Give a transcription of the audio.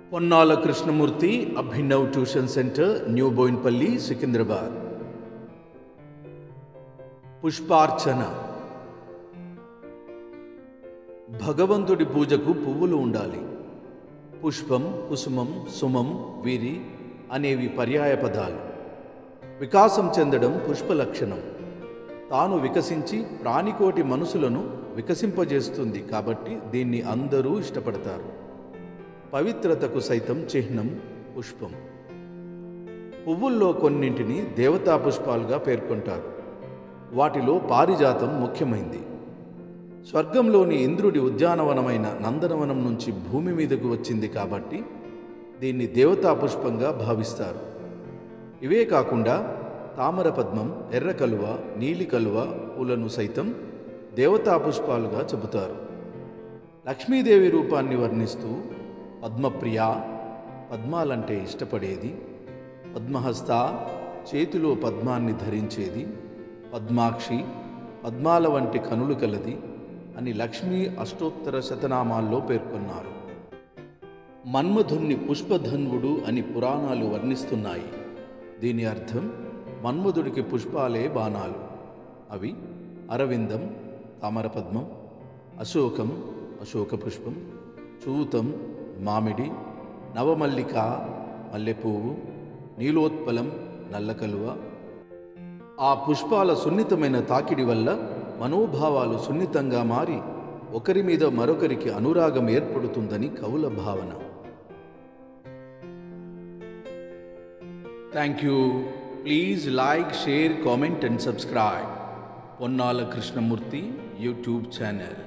Ponnala Krishnamurthy Abhinav tuition centre New Bowenpally Secunderabad పుష్పార్చన భగవంతుడి పూజకు పువ్వులు ఉండాలి పుష్పం కుసుమం సుమం వీరి అనేవి పర్యాయ పదాలు వికాసం చెందడం పుష్ప లక్షణం తాను వికసించి ప్రాణికోటి మనసులను వికసింపజేస్తుంది కాబట్టి దీన్ని అందరూ ఇష్టపడతారు పవిత్రతకు సైతం చిహ్నం పుష్పం పువ్వుల్లో కొన్నింటిని దేవతా పుష్పాలుగా పేర్కొంటారు వాటిలో పారిజాతం ముఖ్యమైంది స్వర్గంలోని ఇంద్రుడి ఉద్యానవనమైన నందనవనం నుంచి భూమి మీదకు వచ్చింది కాబట్టి దీన్ని దేవతా పుష్పంగా భావిస్తారు ఇవే కాకుండా తామర పద్మం ఎర్ర కలువ నీలి కలువ పూలను సైతం దేవతా పుష్పాలుగా చెబుతారు లక్ష్మీదేవి రూపాన్ని వర్ణిస్తూ పద్మప్రియ పద్మాలంటే ఇష్టపడేది పద్మహస్త చేతిలో పద్మాన్ని ధరించేది పద్మాక్షి పద్మాల వంటి కనులు కలది అని లక్ష్మీ అష్టోత్తర శతనామాల్లో పేర్కొన్నారు మన్మధుణ్ణి పుష్పధన్వుడు అని పురాణాలు వర్ణిస్తున్నాయి దీని అర్థం మన్మధుడికి పుష్పాలే బాణాలు అవి అరవిందం తామరపద్మం అశోకం అశోక పుష్పం చూతం మామిడి నవమల్లిక మల్లెపువ్వు నీలోత్పలం నల్లకలువ ఆ పుష్పాల సున్నితమైన తాకిడి వల్ల మనోభావాలు సున్నితంగా మారి ఒకరి మీద మరొకరికి అనురాగం ఏర్పడుతుందని కవుల భావన thank you please like share comment and subscribe Ponnala Krishnamurthy YouTube channel